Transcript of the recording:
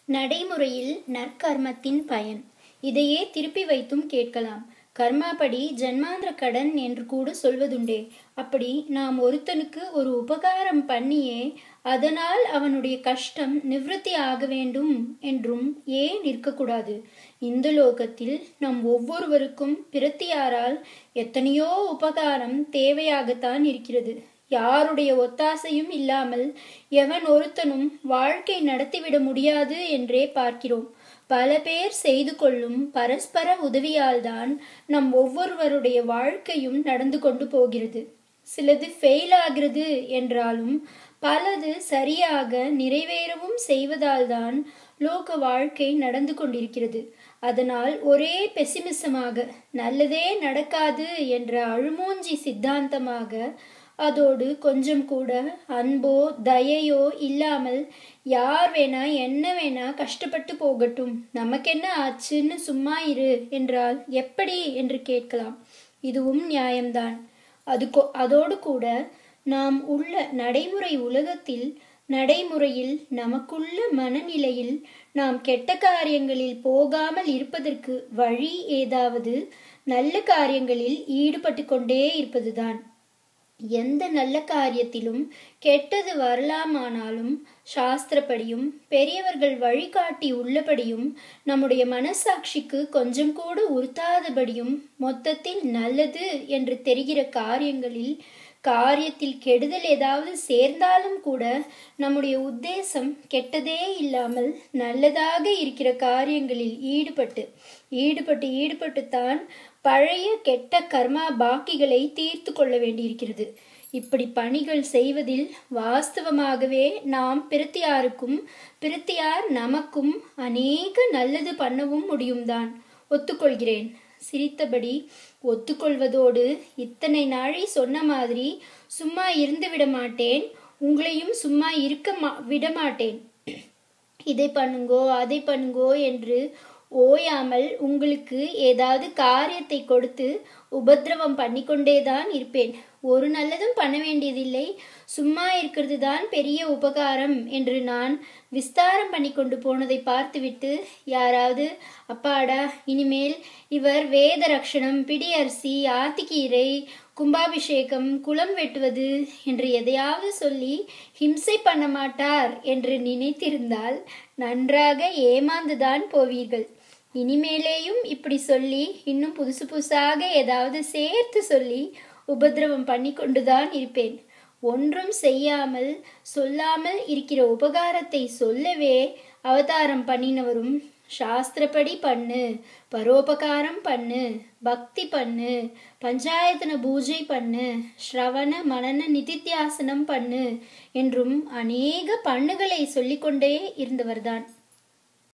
நடைமுறையில் நற்கர்மத்தின் பயன் இதையே திருப்பி வைத்தும் கேட்கலாம் கர்மாபடி ஜன்மாந்திர கடன் என்று கூட சொல்வதுண்டே அப்படி நாம் ஒருத்தனுக்கு ஒரு உபகாரம் பண்ணியே அதனால் அவனுடைய கஷ்டம் நிவிருத்தி ஆக வேண்டும் என்றும் ஏன் இருக்கக்கூடாது இந்த லோகத்தில் நம் ஒவ்வொருவருக்கும் பிரத்தியாரால் எத்தனையோ உபகாரம் தேவையாகத்தான் இருக்கிறது யாருடைய ஒத்தாசையும் இல்லாமல் எவன் ஒருத்தனும் வாழ்க்கை நடத்திவிட முடியாது என்றே பார்க்கிறோம் பல பேர் செய்து கொள்ளும் பரஸ்பர உதவியால்தான் நம் ஒவ்வொருவருடைய வாழ்க்கையும் நடந்து கொண்டு போகிறது சிலது ஃபெயில் ஆகிறது என்றாலும் பலது சரியாக நிறைவேறவும் செய்வதால்தான் லோக வாழ்க்கை நடந்து கொண்டிருக்கிறது அதனால் ஒரே பெசிமிசமாக நல்லதே நடக்காது என்ற அழுமூஞ்சி சித்தாந்தமாக அதோடு கொஞ்சம் கூட அன்போ தயையோ இல்லாமல் யார் வேணா என்ன வேணா கஷ்டப்பட்டு போகட்டும் நமக்கென்ன ஆச்சுன்னு சும்மா இரு என்றால் எப்படி என்று கேட்கலாம் இதுவும் நியாயம்தான் அது அதோடு கூட நாம் உள்ள நடைமுறை உலகத்தில் நடைமுறையில் நமக்குள்ள மனநிலையில் நாம் கெட்ட காரியங்களில் போகாமல் இருப்பதற்கு வழி ஏதாவது நல்ல காரியங்களில் ஈடுபட்டு கொண்டே இருப்பதுதான் எந்த நல்ல காரியத்திலும் கெட்டது வரலாமானாலும் சாஸ்திரப்படியும் பெரியவர்கள் வழிகாட்டி உள்ளபடியும் நம்முடைய மனசாட்சிக்கு கொஞ்சம் கூட உறுத்தாதபடியும் மொத்தத்தில் நல்லது என்று தெரிகிற காரியங்களில் காரியத்தில் கெடுதல் ஏதாவது சேர்ந்தாலும் கூட நம்முடைய உத்தேசம் கெட்டதே இல்லாமல் நல்லதாக இருக்கிற காரியங்களில் ஈடுபட்டு ஈடுபட்டு ஈடுபட்டுத்தான் பழைய கெட்ட கர்மா பாக்கிகளை தீர்த்து கொள்ள வேண்டியிருக்கிறது இப்படி பணிகள் செய்வதில் வாஸ்தவமாகவே நாம் பிரத்தியாருக்கும் பிரத்தியார் நமக்கும் அநேக நல்லது பண்ணவும் முடியும்தான் ஒத்துக்கொள்கிறேன் சிரித்தபடி ஒத்துக்கொள்வதோடு இத்தனை நாளை சொன்ன மாதிரி சும்மா இருந்து விட மாட்டேன் உங்களையும் சும்மா இருக்க மா விடமாட்டேன் இதை பண்ணுங்கோ அதை பண்ணுங்கோ என்று ஓயாமல் உங்களுக்கு ஏதாவது காரியத்தை கொடுத்து உபதிரவம் பண்ணிக்கொண்டேதான் இருப்பேன் ஒரு நல்லதும் பண்ண வேண்டியதில்லை சும்மா இருக்கிறது தான் பெரிய உபகாரம் என்று நான் விஸ்தாரம் பண்ணி கொண்டு போனதை பார்த்துவிட்டு யாராவது அப்பாடா இனிமேல் இவர் வேத ரக்ஷணம் பிடி அரிசி ஆத்திக்கீரை கும்பாபிஷேகம் குளம் வெட்டுவது என்று எதையாவது சொல்லி ஹிம்சை பண்ண மாட்டார் என்று நினைத்திருந்தால் நன்றாக ஏமாந்துதான் போவீர்கள் இனிமேலேயும் இப்படி சொல்லி இன்னும் புதுசு புதுசாக ஏதாவது சேர்த்து சொல்லி உபதிரவம் பண்ணி கொண்டுதான் இருப்பேன் ஒன்றும் செய்யாமல் சொல்லாமல் இருக்கிற உபகாரத்தை சொல்லவே அவதாரம் பண்ணினவரும் சாஸ்திரப்படி பண்ணு பரோபகாரம் பண்ணு பக்தி பண்ணு பஞ்சாயத்தன பூஜை பண்ணு ஸ்ரவண மனன நிதித்தியாசனம் பண்ணு என்றும் அநேக பண்ணுகளை சொல்லிக்கொண்டே இருந்தவர்தான்